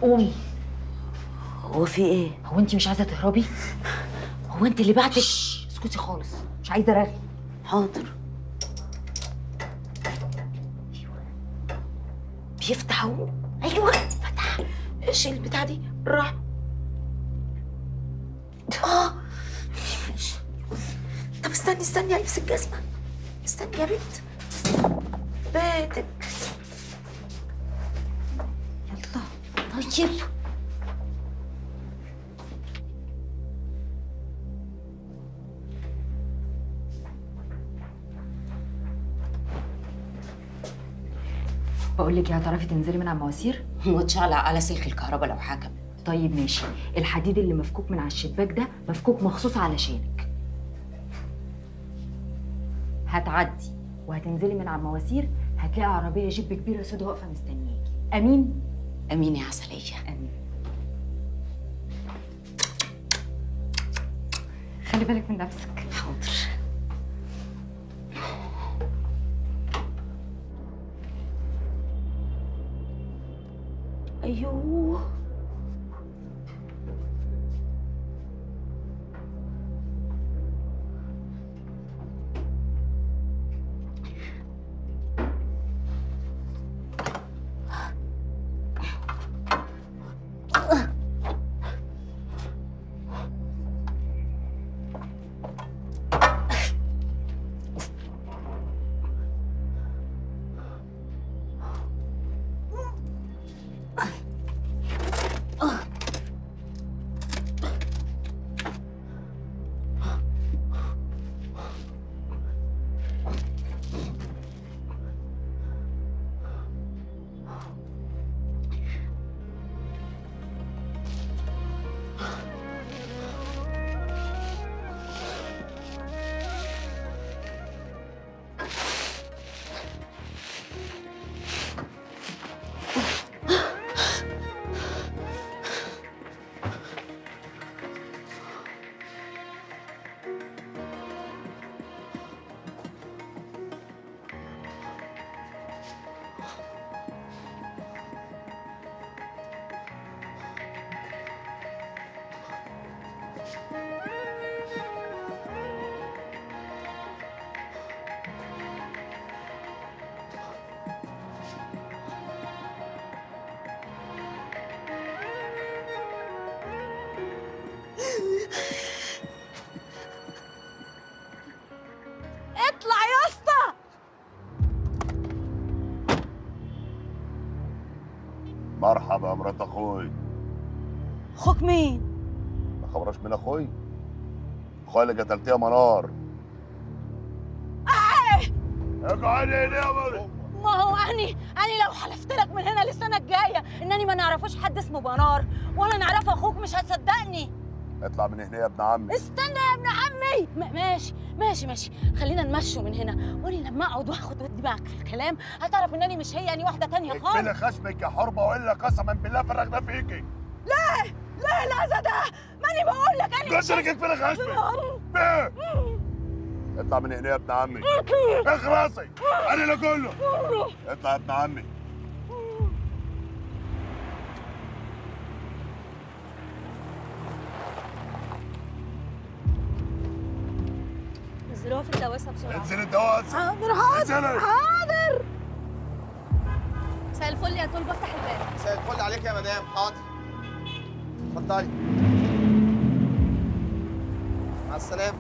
قومي هو في ايه هو انت مش عايزه تهربي هو انت اللي بعتك اسكتي خالص مش عايزه رغي حاضر بيفتح اهو ايوه فتح ايش البتاع دي راح اه ماشي. طب استني استني البس الجزمه استني يا بنت بيتك يلا طيب بقول لك يا هتعرفي تنزلي من على المواسير واتشعلق على سلك الكهرباء لو حكم طيب ماشي الحديد اللي مفكوك من على الشباك ده مفكوك مخصوص علشانك هتعدي وهتنزلي من على المواسير هتلاقي عربيه جيب كبيره سودا واقفه مستنياكي امين امين يا عسليه امين خلي بالك من نفسك حاضر ايوه اطلع يا اسطى مرحبا يا مرات اخوي اخوك مين ما خبرش من اخوي اخويا اللي قتلتيه منار اقعدي هنا يا مرة ما هو اني اني لو حلفت لك من هنا للسنه الجايه انني ما نعرفوش حد اسمه بنار ولا نعرف اخوك مش هتصدقني اطلع من هنا يا ابن عمي استنى يا ابن عمي م- ماشي ماشي ماشي خلينا نمشوا من هنا واني لما اقعد واخد ودي معاك في الكلام هتعرف انني مش هي اني واحده تانية اقفلي خالص خشمك يا حربة والا قسما بالله فرغنا فيكي لا لا لا ده ماني بقول لك اني قلت لك اقفلي خشمك بيه. اطلع من هنا يا ابن عمي اخرسي انا اللي اقول له اطلع يا ابن عمي نزلوها في الدواسه بسرعه انزل الدواسة حاضر حاضر انزلي حاضر مساء الفل يا طول بفتح الباب مساء الفل عليك يا مدام حاضر اتفضلي مع السلامة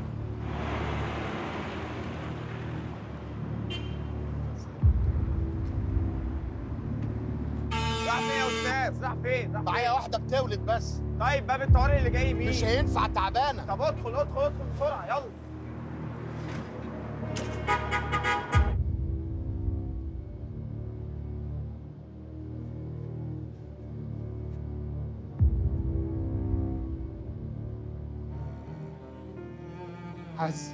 راح فين يا استاذ؟ راح فين؟ راح معايا واحدة بتولد بس طيب باب الطوارئ اللي جاي مين؟ مش هينفع تعبانة طب ادخل ادخل ادخل بسرعة يلا عز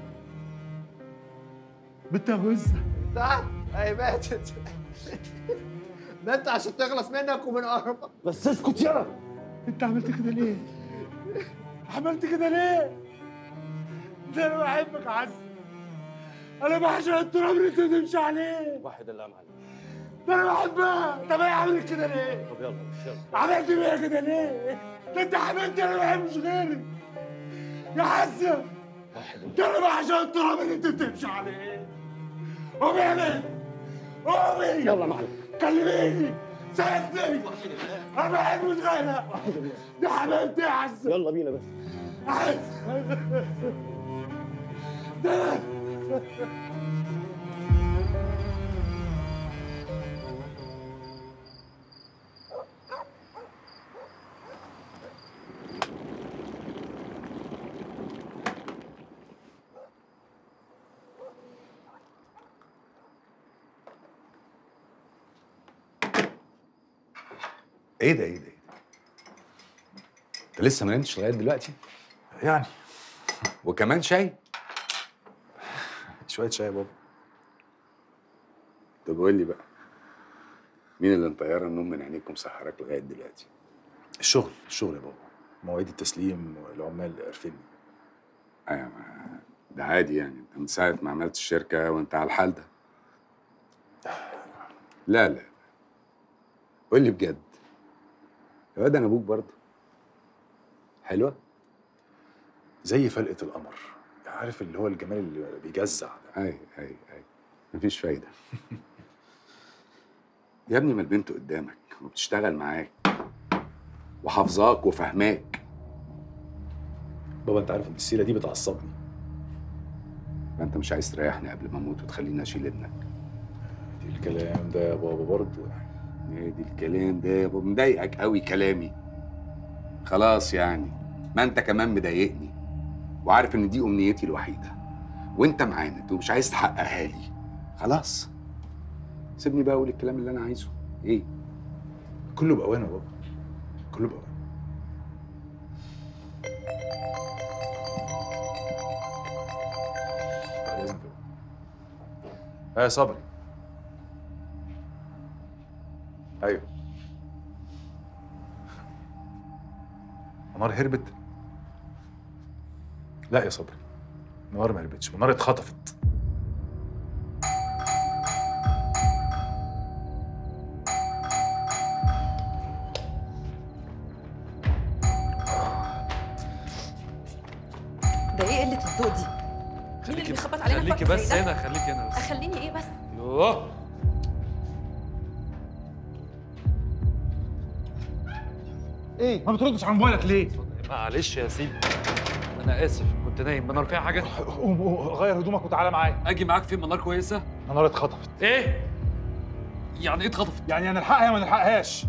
بنت هزة تعال اهي ماتت ده انت عشان تخلص منك ومن قرفك بس اسكت يلا انت عملت كده ليه؟ عملت كده ليه؟ ده انا بحبك يا عز انا بعشق التراب اللي انت تمشي عليه واحد الله يا معلم ده انا بحبها طب هي عملت كده ليه؟ طب يلا يلا عملت بيها كده ليه؟ ده انت حبيبتي انا ما بحبش غيرك يا حسن ده انا بعشق التراب اللي انت بتمشي عليه قومي يا بنت قومي يلا معلم كلميني ساعدني انا ما بحبش غيرها دي حبيبتي يا حسن يلا بينا بس حسن ده ايه ده ايه ده ايه ده؟ انت لسه ما نمتش لغايه دلوقتي يعني وكمان شاي شويه شاي يا بابا طب قول لي بقى مين اللي مطيره النوم من عينيك ومسحرك لغايه دلوقتي الشغل الشغل يا بابا مواعيد التسليم والعمال قرفني ايوه ما- ده عادي يعني انت من ساعه ما عملت الشركه وانت على الحال ده لا لا قول لي بجد يا واد انا ابوك برضه حلوه زي فلقه القمر عارف اللي هو الجمال اللي بيجزع ده اي اي اي مفيش فايده يا ابني ما البنت قدامك وبتشتغل معاك وحافظاك وفهماك بابا انت عارف ان السيره دي بتعصبني فانت مش عايز تريحني قبل ما اموت وتخليني اشيل ابنك دي الكلام ده يا بابا برضه ايه دي الكلام ده يا بابا مضايقك قوي كلامي خلاص يعني ما انت كمان مضايقني وعارف ان دي امنيتي الوحيده وانت معاند ومش عايز تحققها لي خلاص سيبني بقى اقول الكلام اللي انا عايزه ايه كله باوانه يا بابا كله باوانه بعد اذنك يا بابا اه يا صبري ايوه منار هربت لا يا صبري منار ما هربتش منار اتخطفت ده ايه قله الذوق دي مين اللي بيخبط علينا في خليكي وقت بس زي ده؟ هنا خليكي هنا بس اخليني ايه بس يوه ايه ما بتردش على موبايلك ليه؟ معلش يا سيدي انا اسف كنت نايم منار فيها حاجه قوم قوم غير هدومك وتعالى معايا اجي معاك فين منار كويسه منار اتخطفت ايه يعني ايه اتخطفت يعني يا نلحقها يا ما نلحقهاش